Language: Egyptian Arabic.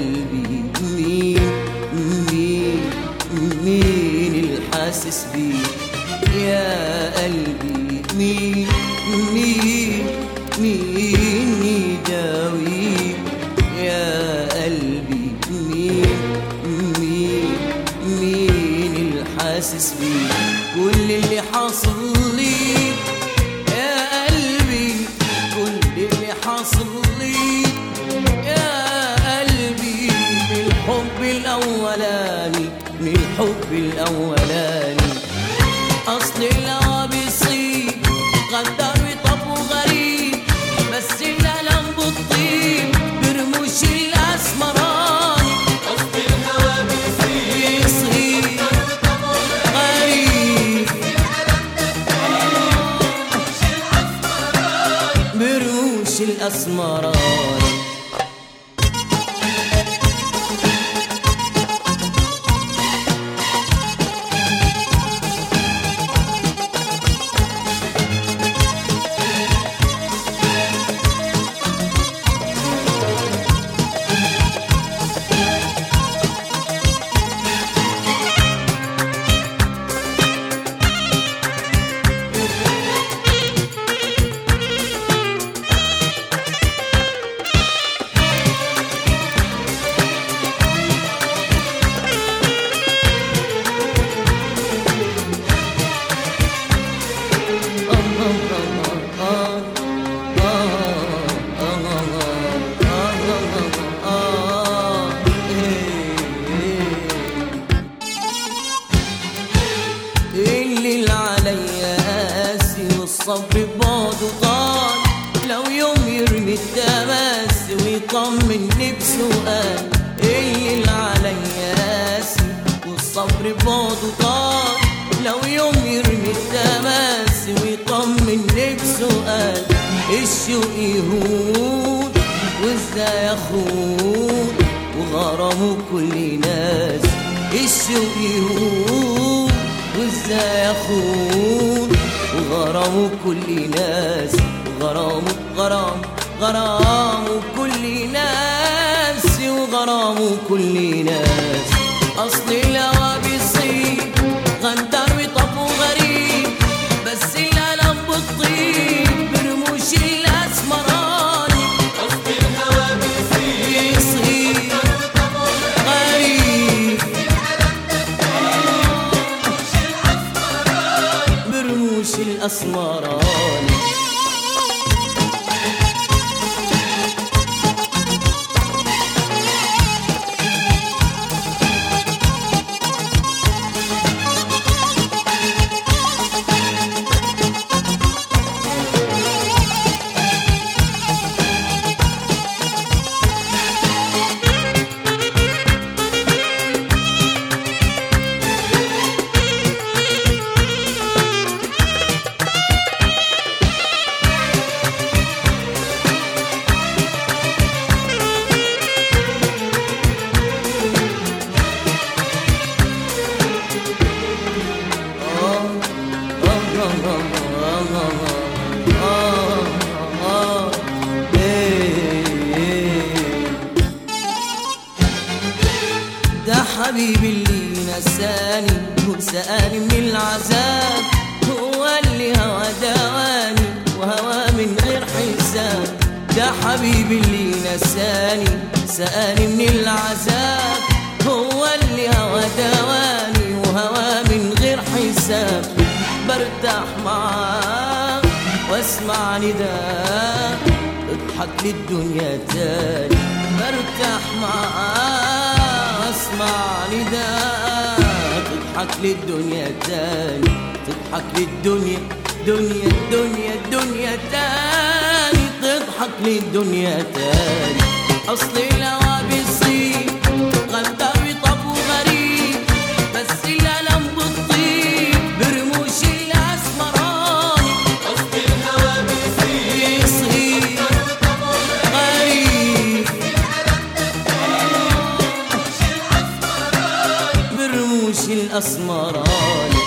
قلبي مين مين مين الحاسس بيه يا قلبي مين مين مين يداوي يا قلبي مين مين مين الحاسس بيه كل اللي حاصل لي يا قلبي كل اللي حاصل لي يا قلبي من الحب الأولاني من الحب الأولاني أصل الهوى بيصيب غدار وطب وغريب بس الألم بتطيب برموش الأسمراني أصل الهوى بيصير بيصيب غريب برموش الأسمراني اللي عليا قاسي والصبر بعده طال لو يوم يرمي التماس ويطمني بسؤال اللي عليا قاسي والصبر بعده طال لو يوم يرمي التماس ويطمني بسؤال الشوق يهون وازاي اخون وغرامه كل ناس الشوق يهون وازاي اخون وغرامه كل ناس غرامه غرام غرامه كل ناس وغرامه كل ناس اصل الهوى بيصيب غندر وطب وغريب بس الالم بتطيب برموش الاسمراني أصل الهوى بيصير بيصيب غريب برموش الأسمراني ده حبيبي اللي نساني وسألني من العذاب هو اللي هوى دواني وهوى من غير حساب ده حبيبي اللي نساني سألني من العذاب هو اللي هوى دواني وهوى من غير حساب برتاح معاه واسمع نداء اضحك للدنيا تاني برتاح معاه اسمع نداء تضحك للدنيا تاني تضحك للدنيا دنيا الدنيا الدنيا تاني تضحك للدنيا تاني اصل الهوى بيصيب غدار وطب وغريب بس الالم بتطيب برموش الاسمراني أصل الهوى بيصير بيصيب غريب برموش الأسمراني